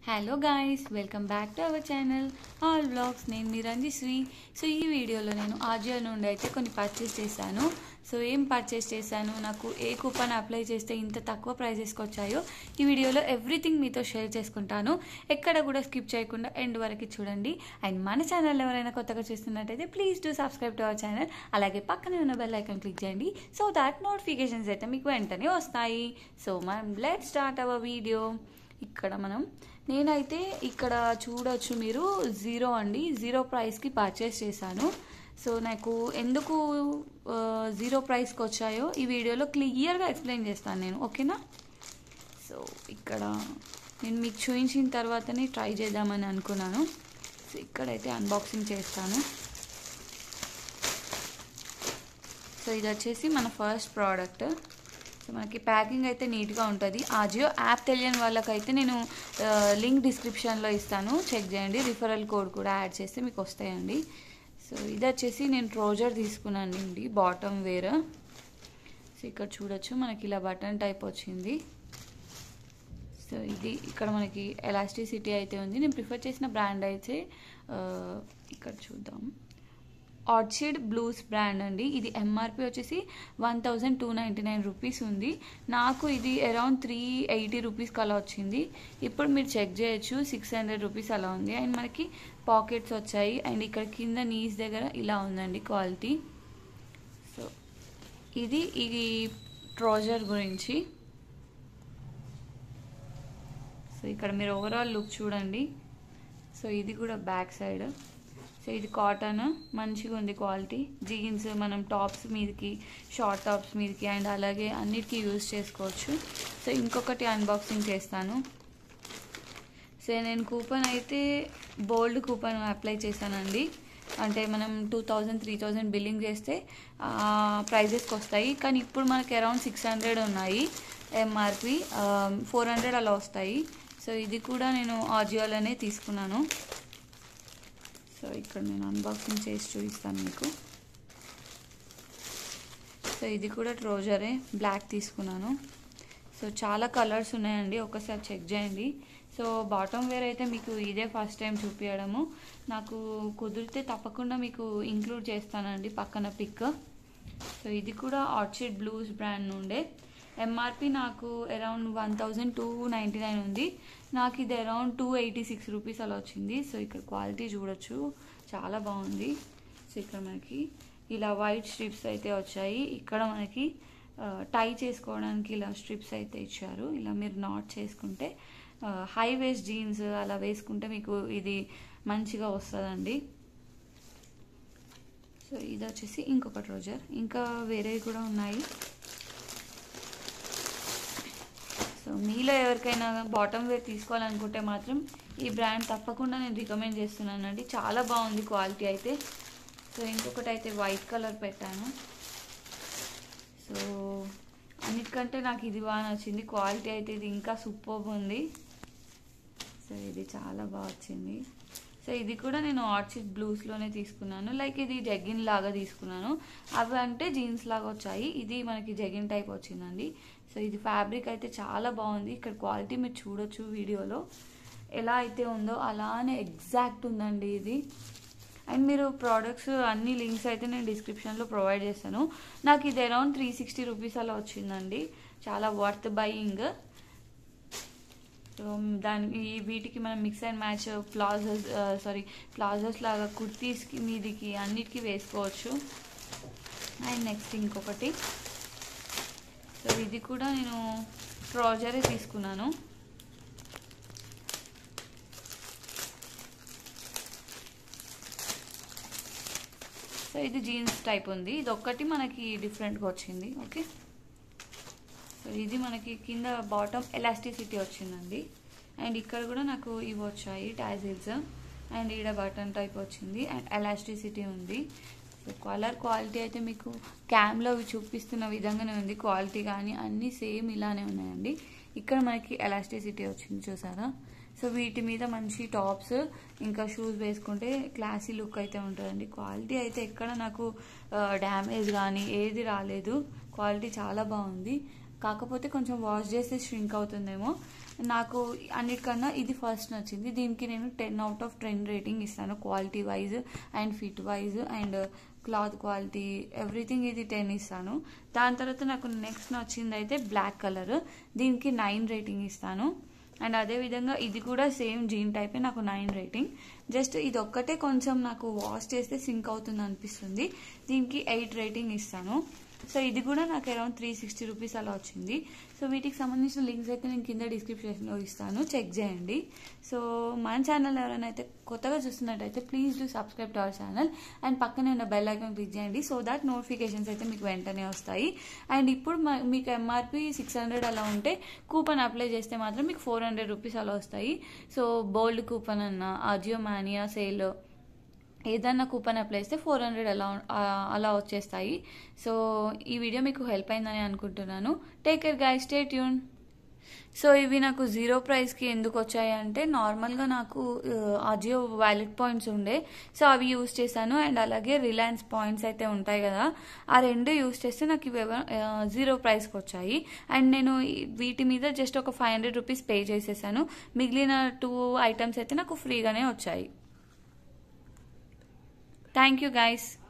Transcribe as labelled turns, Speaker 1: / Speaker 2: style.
Speaker 1: hello guys welcome back to our channel all blogs నేను మీ రంజిశ్రీ so ఈ వీడియోలో నేను ఆజియో నుండి అయితే కొన్ని పర్చేస్ చేశాను సో ఏం పర్చేస్ చేశాను నాకు ఏ కూపన్ అప్లై చేస్తే ఇంత తక్కువ ప్రైజెస్కి వచ్చాయో ఈ వీడియోలో ఎవ్రీథింగ్ మీతో షేర్ చేసుకుంటాను ఎక్కడ కూడా స్కిప్ చేయకుండా ఎండ్ వరకు చూడండి అండ్ మన ఛానల్ ఎవరైనా కొత్తగా చూస్తున్నట్టయితే please do subscribe to our channel అలాగే పక్కనే ఉన్న బెల్ ఐకాన్ క్లిక్ చేయండి సో దాట్ నోటిఫికేషన్స్ అయితే మీకు వెంటనే వస్తాయి సో మనం లెట్ స్టార్ట్ అవర్ వీడియో ఇక్కడ మనం నేనైతే ఇక్కడ చూడొచ్చు మీరు జీరో అండి జీరో ప్రైస్కి పర్చేస్ చేశాను సో నాకు ఎందుకు ఆ, జీరో ప్రైస్కి వచ్చాయో ఈ వీడియోలో క్లియర్గా ఎక్స్ప్లెయిన్ చేస్తాను నేను ఓకేనా సో ఇక్కడ నేను మీకు చూపించిన తర్వాతనే ట్రై చేద్దామని అనుకున్నాను సో ఇక్కడైతే అన్బాక్సింగ్ చేస్తాను సో ఇది వచ్చేసి మన ఫస్ట్ ప్రోడక్ట్ సో మనకి ప్యాకింగ్ అయితే నీట్గా ఉంటుంది ఆజియో యాప్ తెలియని వాళ్ళకైతే నేను ఆ, లింక్ డిస్క్రిప్షన్లో ఇస్తాను చెక్ చేయండి రిఫరల్ కోడ్ కూడా యాడ్ చేస్తే మీకు వస్తాయండి సో ఇది వచ్చేసి నేను ట్రోజర్ తీసుకున్నాను అండి బాటమ్ వేర్ సో ఇక్కడ చూడొచ్చు మనకి ఇలా బటన్ టైప్ వచ్చింది సో ఇది ఇక్కడ మనకి ఎలాస్టిసిటీ అయితే ఉంది నేను ప్రిఫర్ చేసిన బ్రాండ్ అయితే ఆ, ఇక్కడ చూద్దాం ఆర్చిడ్ బ్లూస్ బ్రాండ్ అండి ఇది ఎంఆర్పి వచ్చేసి one thousand two ninety nine rupees ఉంది నాకు ఇది అరౌండ్ త్రీ ఎయిటీ రూపీస్కి అలా వచ్చింది ఇప్పుడు మీరు చెక్ చేయొచ్చు సిక్స్ హండ్రెడ్ రూపీస్ అలా ఉంది అండ్ మనకి పాకెట్స్ వచ్చాయి అండ్ ఇక్కడ కింద నీస్ దగ్గర ఇలా ఉందండి క్వాలిటీ సో ఇది ఈ ట్రోజర్ గురించి సో ఇక్కడ మీరు ఓవరాల్ లుక్ చూడండి సో ఇది కూడా బ్యాక్ సైడ్ సో ఇది కాటన్ మంచిగా ఉంది క్వాలిటీ జీన్స్ మనం టాప్స్ మీదకి షార్ట్ టాప్స్ మీదకి అండ్ అలాగే అన్నిటికీ యూజ్ చేసుకోవచ్చు సో ఇంకొకటి అన్బాక్సింగ్ చేస్తాను సో నేను కూపన్ అయితే బోల్డ్ కూపన్ అప్లై చేశానండి అంటే మనం two thousand three thousand billing చేస్తే ప్రైజెస్కి వస్తాయి కానీ ఇప్పుడు మనకి అరౌండ్ సిక్స్ హండ్రెడ్ ఉన్నాయి ఎంఆర్పి ఫోర్ హండ్రెడ్ అలా వస్తాయి సో ఇది కూడా నేను ఆజియోలోనే తీసుకున్నాను సో ఇక్కడ నేను అన్బాక్సింగ్ చేసి చూపిస్తాను మీకు సో ఇది కూడా ట్రోజరే బ్లాక్ తీసుకున్నాను సో చాలా కలర్స్ ఉన్నాయండి ఒకసారి చెక్ చేయండి సో బాటమ్ వేర్ అయితే మీకు ఇదే ఫస్ట్ టైం చూపించడము నాకు కుదిరితే తప్పకుండా మీకు ఇంక్లూడ్ చేస్తానండి పక్కన పిక్ సో ఇది కూడా ఆర్చిడ్ బ్లూస్ బ్రాండ్ నుండే ఎంఆర్పి నాకు around one thousand two ninety nine ఉంది నాకు ఇది around two eighty six rupees అలా వచ్చింది సో ఇక్కడ క్వాలిటీ చూడొచ్చు చాలా బాగుంది సో ఇక్కడ మనకి ఇలా వైట్ స్ట్రిప్స్ అయితే వచ్చాయి ఇక్కడ మనకి టై చేసుకోవడానికి ఇలా స్ట్రిప్స్ అయితే ఇచ్చారు ఇలా మీరు నాట్ చేసుకుంటే హై వేస్ట్ జీన్స్ అలా వేసుకుంటే మీకు ఇది మంచిగా వస్తుందండి సో ఇది వచ్చేసి ఇంకొక ట్రోజర్ ఇంకా వేరేవి కూడా ఉన్నాయి సో మీలో ఎవరికైనా బాటమ్ వేర్ తీసుకోవాలనుకుంటే మాత్రం ఈ బ్రాండ్ తప్పకుండా నేను రికమెండ్ చేస్తున్నానండి చాలా బాగుంది క్వాలిటీ అయితే సో ఇంకొకటి అయితే వైట్ కలర్ పెట్టాను సో అన్నిటికంటే నాకు ఇది బాగా నచ్చింది క్వాలిటీ అయితే ఇది ఇంకా సూపర్ ఉంది సో ఇది చాలా బాగా వచ్చింది సో ఇది కూడా నేను ఆర్చిడ్ బ్లూస్లోనే తీసుకున్నాను లైక్ ఇది జగిన్ లాగా తీసుకున్నాను అవి అంటే జీన్స్ లాగా వచ్చాయి ఇది మనకి జగిన్ టైప్ వచ్చిందండి సో ఇది ఫ్యాబ్రిక్ అయితే చాలా బాగుంది ఇక్కడ క్వాలిటీ మీరు చూడొచ్చు వీడియోలో ఎలా అయితే ఉందో అలానే ఎగ్జాక్ట్ ఉందండి ఇది అండ్ మీరు ప్రోడక్ట్స్ అన్ని లింక్స్ అయితే నేను డిస్క్రిప్షన్లో ప్రొవైడ్ చేస్తాను నాకు ఇది అరౌండ్ త్రీ సిక్స్టీ రూపీస్ అలా వచ్చిందండి చాలా వర్త్ బయింగ్ సో దానికి ఈ వీటికి మనం mix and match palazzos sorry palazzos లాగా కుర్తీస్కి మీదికి అన్నిటికీ వేసుకోవచ్చు అండ్ నెక్స్ట్ ఇంకొకటి సో ఇది కూడా నేను ట్రౌజరే తీసుకున్నాను సో ఇది జీన్స్ టైప్ ఉంది ఇది ఒక్కటి మనకి డిఫరెంట్గా వచ్చింది ఓకే సో ఇది మనకి కింద బాటమ్ ఎలాస్టిసిటీ వచ్చిందండి అండ్ ఇక్కడ కూడా నాకు ఇవి వచ్చాయి టాజిల్స్ అండ్ ఈడ బటన్ టైప్ వచ్చింది అండ్ ఎలాస్టిసిటీ ఉంది సో కలర్ క్వాలిటీ అయితే మీకు క్యామ్లో చూపిస్తున్న విధంగానే ఉంది క్వాలిటీ కానీ అన్నీ సేమ్ ఇలానే ఉన్నాయండి ఇక్కడ మనకి ఎలాస్టిసిటీ వచ్చింది చూసారా సో వీటి మీద మంచి టాప్స్ ఇంకా షూస్ వేసుకుంటే క్లాసీ లుక్ అయితే ఉంటుందండి క్వాలిటీ అయితే ఎక్కడ నాకు డ్యామేజ్ కానీ ఏది రాలేదు క్వాలిటీ చాలా బాగుంది కాకపోతే కొంచెం వాష్ చేస్తే ష్రింక్ అవుతుందేమో నాకు అన్నిటికన్నా ఇది ఫస్ట్ నచ్చింది దీనికి నేను ten out of ten rating ఇస్తాను quality wise and fit wise and cloth quality everything ఇది టెన్ ఇస్తాను దాని తర్వాత నాకు నెక్స్ట్ నచ్చింది అయితే బ్లాక్ కలర్ దీనికి నైన్ రేటింగ్ ఇస్తాను అండ్ అదేవిధంగా ఇది కూడా సేమ్ జీన్ టైపే నాకు నైన్ రేటింగ్ జస్ట్ ఇది ఒక్కటే కొంచెం నాకు వాష్ చేస్తే సింక్ అవుతుంది అనిపిస్తుంది దీనికి ఎయిట్ రేటింగ్ ఇస్తాను సో ఇది కూడా నాకు అరౌండ్ త్రీ సిక్స్టీ రూపీస్ అలా వచ్చింది సో వీటికి సంబంధించిన లింక్స్ అయితే నేను కింద డిస్క్రిప్షన్లో ఇస్తాను చెక్ చేయండి సో మన ఛానల్ ఎవరైనా అయితే కొత్తగా చూస్తున్నట్టయితే please do subscribe to our channel and పక్కనే ఉన్న బెల్ ఐకాన్ క్లిక్ చేయండి సో దాట్ నోటిఫికేషన్స్ అయితే మీకు వెంటనే వస్తాయి అండ్ ఇప్పుడు మ- మీకు ఎంఆర్పి సిక్స్ హండ్రెడ్ అలా ఉంటే కూపన్ అప్లై చేస్తే మాత్రం మీకు ఫోర్ హండ్రెడ్ రూపీస్ అలా వస్తాయి సో బోల్డ్ కూపన్ అన్న అజియో మానియా సేల్ ఏదన్నా కూపన్ అప్లై చేస్తే ఫోర్ హండ్రెడ్ అలా ఆ, అలా వచ్చేస్తాయి సో ఈ వీడియో మీకు హెల్ప్ అయిందని అనుకుంటున్నాను take care guy stay tune so ఇవి నాకు జీరో ప్రైస్కి ఎందుకు వచ్చాయి అంటే నార్మల్గా నాకు అజియో వ్యాలిడ్ పాయింట్స్ ఉండే సో అవి యూస్ చేశాను అండ్ అలాగే రిలయన్స్ పాయింట్స్ అయితే ఉంటాయి కదా ఆ రెండు యూస్ చేస్తే నాకు ఇవి జీరో ప్రైస్కి వచ్చాయి అండ్ నేను ఈ- వీటి మీద జస్ట్ ఒక ఫైవ్ హండ్రెడ్ రూపీస్ పే చేసేసాను మిగిలిన టూ ఐటమ్స్ అయితే నాకు ఫ్రీగానే వచ్చాయి థ్యాంక్ యూ గైస్